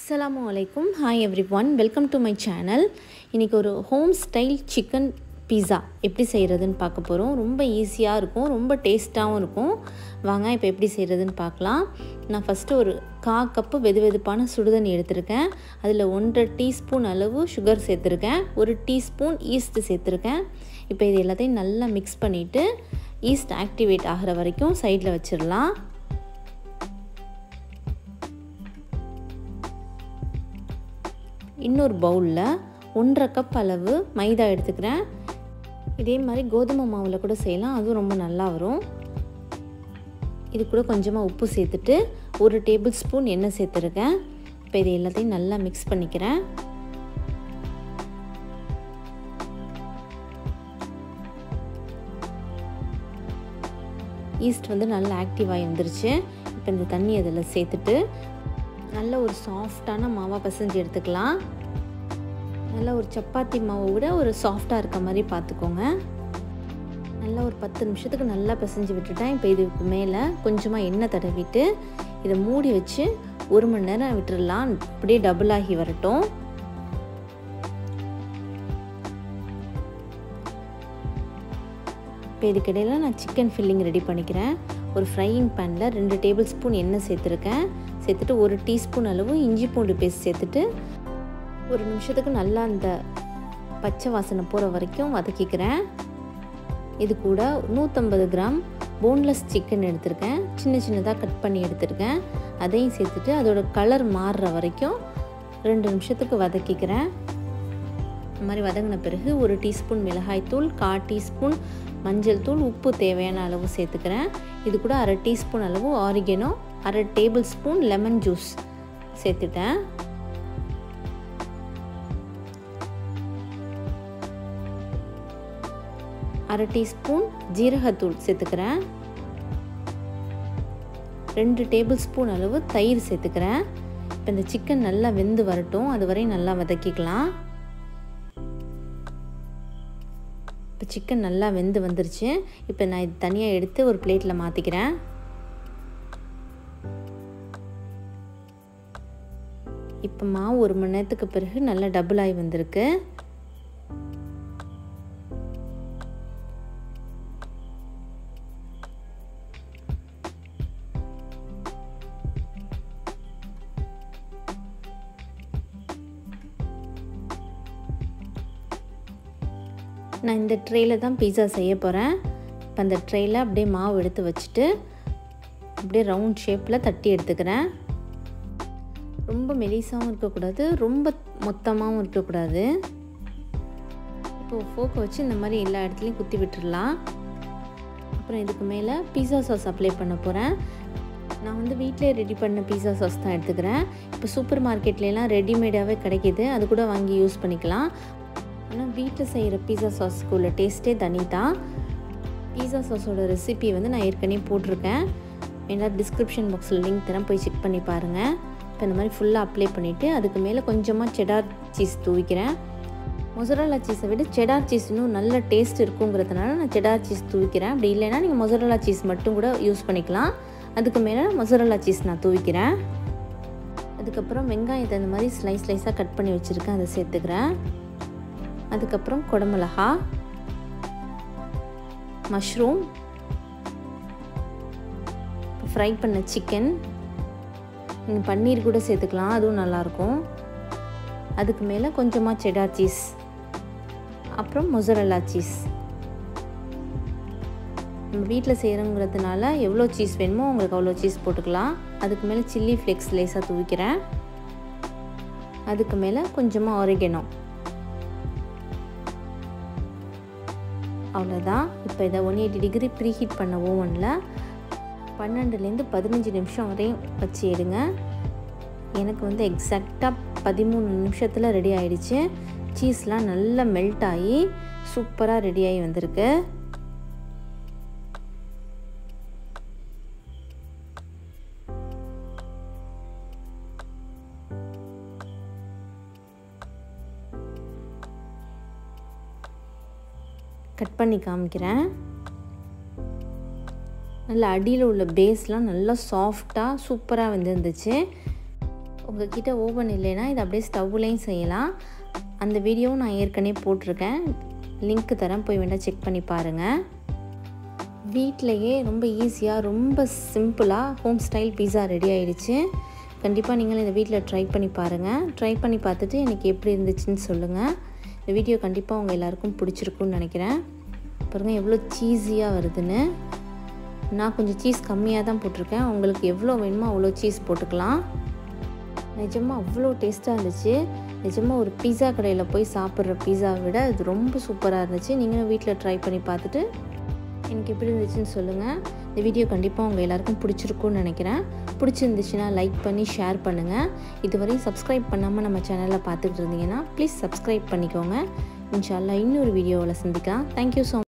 அஸ்ஸலாமு அலைக்கும் hi everyone welcome to my channel இன்றைக்கி ஒரு ஹோம் ஸ்டைல் சிக்கன் பீஸா எப்படி செய்கிறதுன்னு பார்க்க போகிறோம் ரொம்ப ஈஸியாக இருக்கும் ரொம்ப டேஸ்ட்டாகவும் இருக்கும் வாங்க இப்போ எப்படி செய்கிறதுன்னு பார்க்கலாம் நான் ஃபஸ்ட்டு ஒரு கா கப்பு வெது வெதுப்பான சுடுதண்ணி எடுத்திருக்கேன் அதில் ஒன்றரை டீஸ்பூன் அளவு சுகர் சேர்த்துருக்கேன் ஒரு டீஸ்பூன் ஈஸ்ட்டு சேர்த்துருக்கேன் இப்போ இது எல்லாத்தையும் நல்லா மிக்ஸ் பண்ணிவிட்டு ஈஸ்ட் ஆக்டிவேட் ஆகிற வரைக்கும் சைடில் வச்சிடலாம் இன்னொரு பவுலில் ஒன்றரை கப் அளவு மைதா எடுத்துக்கிறேன் இதே மாதிரி கோதுமை மாவில் கூட செய்யலாம் அதுவும் ரொம்ப நல்லா வரும் இது கூட கொஞ்சமாக உப்பு சேர்த்துட்டு ஒரு டேபிள் ஸ்பூன் எண்ணெய் சேர்த்துருக்கேன் இப்போ இது எல்லாத்தையும் நல்லா மிக்ஸ் பண்ணிக்கிறேன் ஈஸ்ட் வந்து நல்லா ஆக்டிவாகி வந்துருச்சு இப்போ இந்த தண்ணி அதில் சேர்த்துட்டு நல்ல ஒரு சாஃப்டான மாவாக பிசைஞ்சு எடுத்துக்கலாம் நல்ல ஒரு சப்பாத்தி மாவை விட ஒரு சாஃப்டாக இருக்க மாதிரி பார்த்துக்கோங்க நல்லா ஒரு பத்து நிமிஷத்துக்கு நல்லா பிசைஞ்சு விட்டுட்டேன் இப்போ இதுக்கு மேலே கொஞ்சமாக எண்ணெய் தடவிட்டு இதை மூடி வச்சு ஒரு மணி நேரம் விட்டுடலாம் அப்படியே டபுள் ஆகி வரட்டும் இப்போ இதுக்கிடையில் நான் சிக்கன் ஃபில்லிங் ரெடி பண்ணிக்கிறேன் ஒரு ஃப்ரையிங் பேனில் ரெண்டு டேபிள் ஸ்பூன் எண்ணெய் சேர்த்துருக்கேன் சேர்த்துட்டு ஒரு டீஸ்பூன் அளவு இஞ்சி பூண்டு பேஸ்ட் சேர்த்துட்டு ஒரு நிமிஷத்துக்கு நல்லா அந்த பச்சை வாசனை போகிற வரைக்கும் வதக்கிக்கிறேன் இது கூட நூற்றம்பது கிராம் போன்லெஸ் சிக்கன் எடுத்திருக்கேன் சின்ன சின்னதாக கட் பண்ணி எடுத்திருக்கேன் அதையும் சேர்த்துட்டு அதோட கலர் மாறுற வரைக்கும் ரெண்டு நிமிஷத்துக்கு வதக்கிக்கிறேன் இந்த மாதிரி வதங்கின பிறகு ஒரு டீஸ்பூன் மிளகாய்த்தூள் கால் டீஸ்பூன் மஞ்சள் தூள் உப்பு தேவையான அளவு சேர்த்துக்கிறேன் இது கூட அரை டீஸ்பூன் அளவு ஆரிகனோ அரை டேபிள் ஸ்பூன் லெமன் ஜூஸ் சேர்த்துட்டேன் அரை டீஸ்பூன் ஜீரகத்தூள் சேர்த்துக்கிறேன் ரெண்டு டேபிள் ஸ்பூன் அளவு தயிர் சேர்த்துக்கிறேன் இப்போ இந்த சிக்கன் நல்லா வெந்து வரட்டும் அது வரையும் நல்லா வதக்கிக்கலாம் இப்போ சிக்கன் நல்லா வெந்து வந்துருச்சு இப்போ நான் இது தனியாக எடுத்து ஒரு பிளேட்டில் மாற்றிக்கிறேன் இப்போ மாவு ஒரு மணி நேரத்துக்கு பிறகு நல்லா டபுள் ஆகி வந்திருக்கு நான் இந்த ட்ரேயில் தான் பீஸா செய்ய போகிறேன் இப்போ அந்த ட்ரேயில் அப்படியே மாவு எடுத்து வச்சுட்டு அப்படியே ரவுண்ட் ஷேப்பில் தட்டி எடுத்துக்கிறேன் ரொம்ப மெலிசாகவும் இருக்கக்கூடாது ரொம்ப மொத்தமாகவும் இருக்கக்கூடாது இப்போது ஃபோக்கை வச்சு இந்த மாதிரி எல்லா இடத்துலையும் குத்தி விட்டுடலாம் அப்புறம் இதுக்கு மேலே பீஸா சாஸ் அப்ளை பண்ண போகிறேன் நான் வந்து வீட்டிலே ரெடி பண்ண பீஸா சாஸ் தான் எடுத்துக்கிறேன் இப்போ சூப்பர் மார்க்கெட்லாம் ரெடிமேடாகவே கிடைக்கிது அது கூட வாங்கி யூஸ் பண்ணிக்கலாம் ஆனால் வீட்டில் செய்கிற பீஸா சாஸ்க்கு உள்ள டேஸ்ட்டே தனி தான் பீஸா சாஸோட ரெசிபி வந்து நான் ஏற்கனவே போட்டிருக்கேன் ஏன்னா டிஸ்கிரிப்ஷன் பாக்ஸில் லிங்க் தரேன் போய் செக் பண்ணி பாருங்கள் இப்போ இந்த மாதிரி ஃபுல்லாக அப்ளை பண்ணிவிட்டு அதுக்கு மேலே கொஞ்சமாக செடார் சீஸ் தூவிக்கிறேன் மொசரல்லா சீஸை விட செடார் சீஸ் இன்னும் நல்ல டேஸ்ட் இருக்குங்கிறதுனால நான் செடார் சீஸ் தூவிக்கிறேன் அப்படி இல்லைன்னா நீங்கள் மொசரல்லா சீஸ் மட்டும் கூட யூஸ் பண்ணிக்கலாம் அதுக்கு மேலே மொசரல்லா சீஸ் நான் தூவிக்கிறேன் அதுக்கப்புறம் வெங்காயத்தை இந்த மாதிரி ஸ்லைஸ் ஸ்லைஸாக கட் பண்ணி வச்சுருக்கேன் அதை சேர்த்துக்கிறேன் அதுக்கப்புறம் குடமிளகா மஷ்ரூம் ஃப்ரை பண்ண சிக்கன் நீங்கள் பன்னீர் கூட சேர்த்துக்கலாம் அதுவும் நல்லாயிருக்கும் அதுக்கு மேலே கொஞ்சமாக செடார் சீஸ் அப்புறம் மொசரல்லா சீஸ் நம்ம வீட்டில் செய்கிறோங்கிறதுனால எவ்வளோ சீஸ் வேணுமோ உங்களுக்கு அவ்வளோ சீஸ் போட்டுக்கலாம் அதுக்கு மேலே சில்லி ஃப்ளேக்ஸ் லேஸாக தூவிக்கிறேன் அதுக்கு மேலே கொஞ்சமாக ஒரிகனோ அவ்வளோதான் இப்போ இதை one eighty degree preheat பண்ண ஓவனில் பன்னெண்டுலேருந்து பதினஞ்சு நிமிஷம் வரையும் வச்சு எடுங்க எனக்கு வந்து எக்ஸாக்டாக பதிமூணு நிமிஷத்தில் ரெடி ஆகிடுச்சு சீஸ்லாம் நல்லா மெல்ட் ஆகி சூப்பராக ரெடி ஆகி வந்திருக்கு கட் பண்ணி காமிக்கிறேன் நல்ல அடியில் உள்ள பேஸ்லாம் நல்லா சாஃப்டாக சூப்பராக வந்துருந்துச்சு உங்ககிட்ட ஓவன் இல்லைன்னா இதை அப்படியே ஸ்டவ்லேயும் செய்யலாம் அந்த வீடியோவும் நான் ஏற்கனவே போட்டிருக்கேன் லிங்க் தரேன் போய் வேணால் செக் பண்ணி பாருங்கள் வீட்டிலையே ரொம்ப ஈஸியாக ரொம்ப சிம்பிளாக ஹோம் ஸ்டைல் பீஸா ரெடி ஆகிடுச்சு கண்டிப்பாக நீங்களும் இந்த வீட்டில் ட்ரை பண்ணி பாருங்கள் ட்ரை பண்ணி பார்த்துட்டு எனக்கு எப்படி இருந்துச்சுன்னு சொல்லுங்கள் இந்த வீடியோ கண்டிப்பாக உங்கள் எல்லாருக்கும் பிடிச்சிருக்குன்னு நினைக்கிறேன் பாருங்கள் எவ்வளோ சீஸியாக வருதுன்னு நான் கொஞ்சம் சீஸ் கம்மியாக தான் போட்டிருக்கேன் உங்களுக்கு எவ்வளோ வேணுமோ அவ்வளோ சீஸ் போட்டுக்கலாம் நிஜமாக அவ்வளோ டேஸ்ட்டாக இருந்துச்சு நிஜமாக ஒரு பீஸா கடையில் போய் சாப்பிட்ற பீஸாவை விட இது ரொம்ப சூப்பராக இருந்துச்சு நீங்களும் வீட்டில் ட்ரை பண்ணி பார்த்துட்டு எனக்கு எப்படி இருந்துச்சுன்னு சொல்லுங்கள் இந்த வீடியோ கண்டிப்பாக உங்கள் எல்லாருக்கும் பிடிச்சிருக்குன்னு நினைக்கிறேன் பிடிச்சிருந்துச்சுன்னா லைக் பண்ணி ஷேர் பண்ணுங்கள் இதுவரையும் சப்ஸ்கிரைப் பண்ணாமல் நம்ம சேனலில் பார்த்துட்டு இருந்தீங்கன்னா ப்ளீஸ் சப்ஸ்கிரைப் பண்ணிக்கோங்க இன்ஷால்லா இன்னொரு வீடியோவில் சந்திக்கலாம் தேங்க்யூ ஸோ